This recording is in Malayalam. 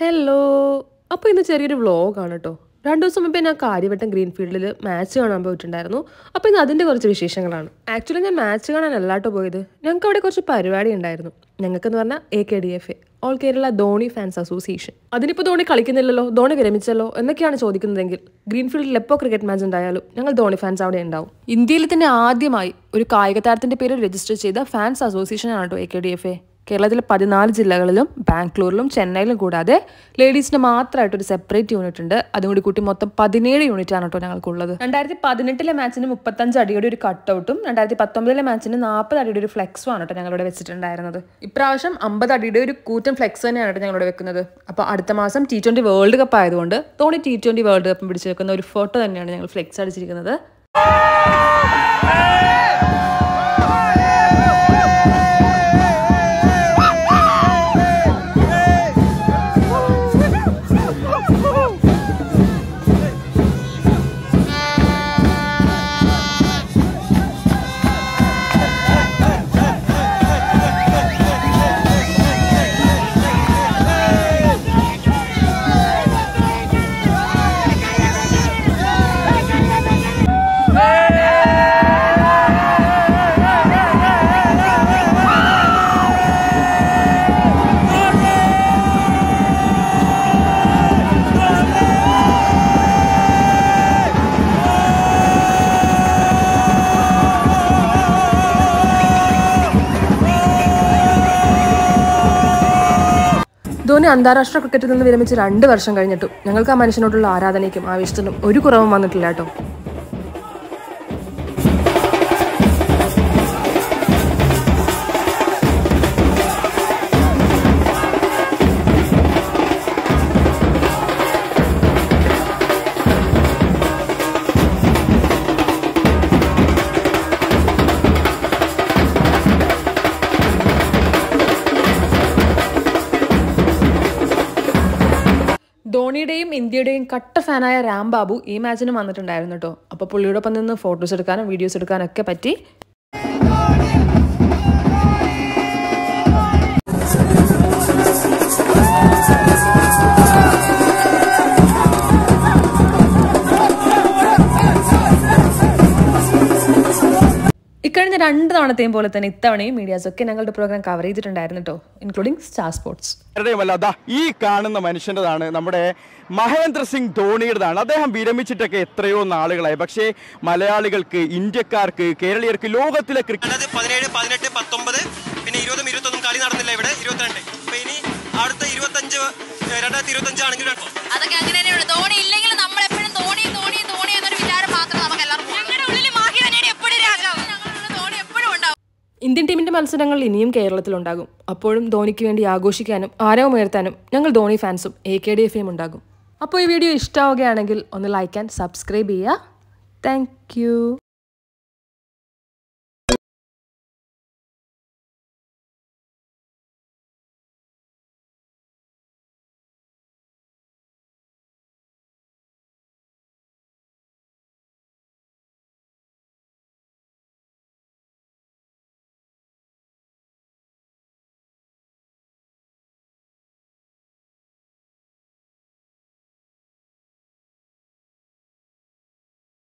ഹലോ അപ്പോൾ ഇന്ന് ചെറിയൊരു വ്ളോഗാണ് കേട്ടോ രണ്ടു ദിവസം മുമ്പേ ഞാൻ കാര്യവട്ടം ഗ്രീൻഫീൽഡിൽ മാച്ച് കാണാൻ പോയിട്ടുണ്ടായിരുന്നു അപ്പോൾ ഇന്ന് അതിൻ്റെ കുറച്ച് വിശേഷങ്ങളാണ് ആക്ച്വലി ഞാൻ മാച്ച് കാണാൻ അല്ലാട്ടോ പോയത് ഞങ്ങൾക്ക് അവിടെ കുറച്ച് പരിപാടി ഉണ്ടായിരുന്നു ഞങ്ങൾക്കെന്ന് പറഞ്ഞാൽ A K D F A all Kerala Dhoni fans association അതിനിപ്പോൾ ധോണി കളിക്കുന്നില്ലല്ലോ ധോണി വിരമിച്ചല്ലോ എന്നൊക്കെയാണ് ചോദിക്കുന്നതെങ്കിൽ ഗ്രീൻഫീൽഡിൽ എപ്പോൾ ക്രിക്കറ്റ് മാച്ച് ഉണ്ടായാലും ഞങ്ങൾ ധോണി ഫാൻസ് അവിടെ ഉണ്ടാവും ഇന്ത്യയിൽ തന്നെ ആദ്യമായി ഒരു കായിക താരത്തിന്റെ പേര് രജിസ്റ്റർ ചെയ്ത ഫാൻസ് അസോസിയേഷൻ ആണ് കേട്ടോ A K D F A കേരളത്തിലെ പതിനാല് ജില്ലകളിലും ബാംഗ്ലൂരിലും ചെന്നൈയിലും കൂടാതെ ലേഡീസിന് മാത്രമായിട്ട് ഒരു സെപ്പറേറ്റ് യൂണിറ്റ് ഉണ്ട് അതും കൂടി കൂട്ടി മൊത്തം പതിനേഴ് യൂണിറ്റ് ആണ് കേട്ടോ ഞങ്ങൾക്കുള്ളത് രണ്ടായിരത്തി പതിനെട്ടിലെ മാച്ചിന് മുപ്പത്തഞ്ച് അടിയുടെ ഒരു കട്ടൗട്ടും രണ്ടായിരത്തി പത്തൊമ്പതിലെ മാച്ചിന് നാൽപ്പത് അടിയുടെ ഒരു ഫ്ലെക്സും ആണ് കേട്ടോ ഞങ്ങളിവിടെ വെച്ചിട്ടുണ്ടായിരുന്നത് ഇപ്രാവശ്യം അമ്പത് അടിയുടെ ഒരു കൂറ്റൻ ഫ്ലെക്സ് തന്നെയാണ് കേട്ടോ ഞങ്ങളിവിടെ വെക്കുന്നത് അപ്പോൾ അടുത്ത മാസം ടി ട്വന്റി വേൾഡ് കപ്പ് ആയതുകൊണ്ട് Dhoni T twenty world cup പിടിച്ചു വെക്കുന്ന ഒരു ഫോട്ടോ തന്നെയാണ് ഞങ്ങൾ ഫ്ലെക്സ് അടിച്ചിരിക്കുന്നത് ധോണി അന്താരാഷ്ട്ര ക്രിക്കറ്റിൽ നിന്ന് വിരമിച്ച് രണ്ട് വർഷം കഴിഞ്ഞിട്ടും ഞങ്ങൾക്ക് ആ മനുഷ്യനോടുള്ള ആരാധനയ്ക്കും ആവേശത്തിനും ഒരു കുറവും വന്നിട്ടില്ല കേട്ടോ ധോണിയുടെയും ഇന്ത്യയുടെയും കട്ട ഫാനായ രാം ബാബു ഈ മാച്ചിന് വന്നിട്ടുണ്ടായിരുന്നു കേട്ടോ അപ്പോൾ പുള്ളിയോടൊപ്പം നിന്ന് ഫോട്ടോസ് എടുക്കാനും വീഡിയോസ് എടുക്കാനും ഒക്കെ പറ്റി ഇക്കഴിഞ്ഞ രണ്ട് തവണത്തെയും പോലെ തന്നെ ഇത്തവണയും മീഡിയാസ് ഒക്കെ ഞങ്ങളുടെ പ്രോഗ്രാം കവർ ചെയ്തിട്ടുണ്ടായിരുന്നു കേട്ടോ ഇൻക്ലൂഡിംഗ് സ്റ്റാർ സ്പോർട്സ് ആരുടെയുമല്ല ദാ ഈ കാണുന്ന മനുഷ്യൻ്റെതാണ് നമ്മുടെ മഹേന്ദ്ര സിംഗ് ധോണിയുടേതാണ് അദ്ദേഹം വിരമിച്ചിട്ടൊക്കെ എത്രയോ നാളുകളായി പക്ഷേ മലയാളികൾക്ക് ഇന്ത്യക്കാർക്ക് കേരളീയർക്ക് ലോകത്തിലെ ക്രിക്കറ്റ് രണ്ടായിരത്തി പതിനേഴ് പതിനെട്ട് പത്തൊമ്പത് പിന്നെ ഇരുപതും ഇരുപത്തൊന്നും കളി നടന്നില്ല ഇവിടെ ഇരുപത്തിരണ്ട് അപ്പൊ ഇനി അടുത്ത ഇരുപത്തഞ്ച് രണ്ടായിരത്തി ഇരുപത്തഞ്ച് ആണെങ്കിൽ അതൊക്കെ അങ്ങനെ തന്നെയാണ് ധോണി ഇല്ലെങ്കിൽ നമ്മൾ എപ്പോഴും ധോണി ധോണി ധോണി എന്നൊരു വിചാരം മാത്രം നമുക്ക് എല്ലാവർക്കും ഞങ്ങളുടെ ഉള്ളിൽ മാഹി തന്നെയാണ് എപ്പോഴും രാജാവ് ഞങ്ങളുടെ ഉള്ളിൽ ധോണി എപ്പോഴും ഉണ്ടാവും ഇന്ത്യൻ ടീമിന്റെ മത്സരങ്ങൾ ഇനിയും കേരളത്തിലുണ്ടാകും അപ്പോഴും ധോണിക്ക് വേണ്ടി ആഘോഷിക്കാനും ആരവം ഉയർത്താനും ഞങ്ങൾ ധോണി ഫാൻസും എ കെ ഡി എഫ് ഉണ്ടാകും അപ്പോൾ ഈ വീഡിയോ ഇഷ്ടമാവുകയാണെങ്കിൽ ഒന്ന് ലൈക്ക് ആൻഡ് സബ്സ്ക്രൈബ് ചെയ്യുക താങ്ക്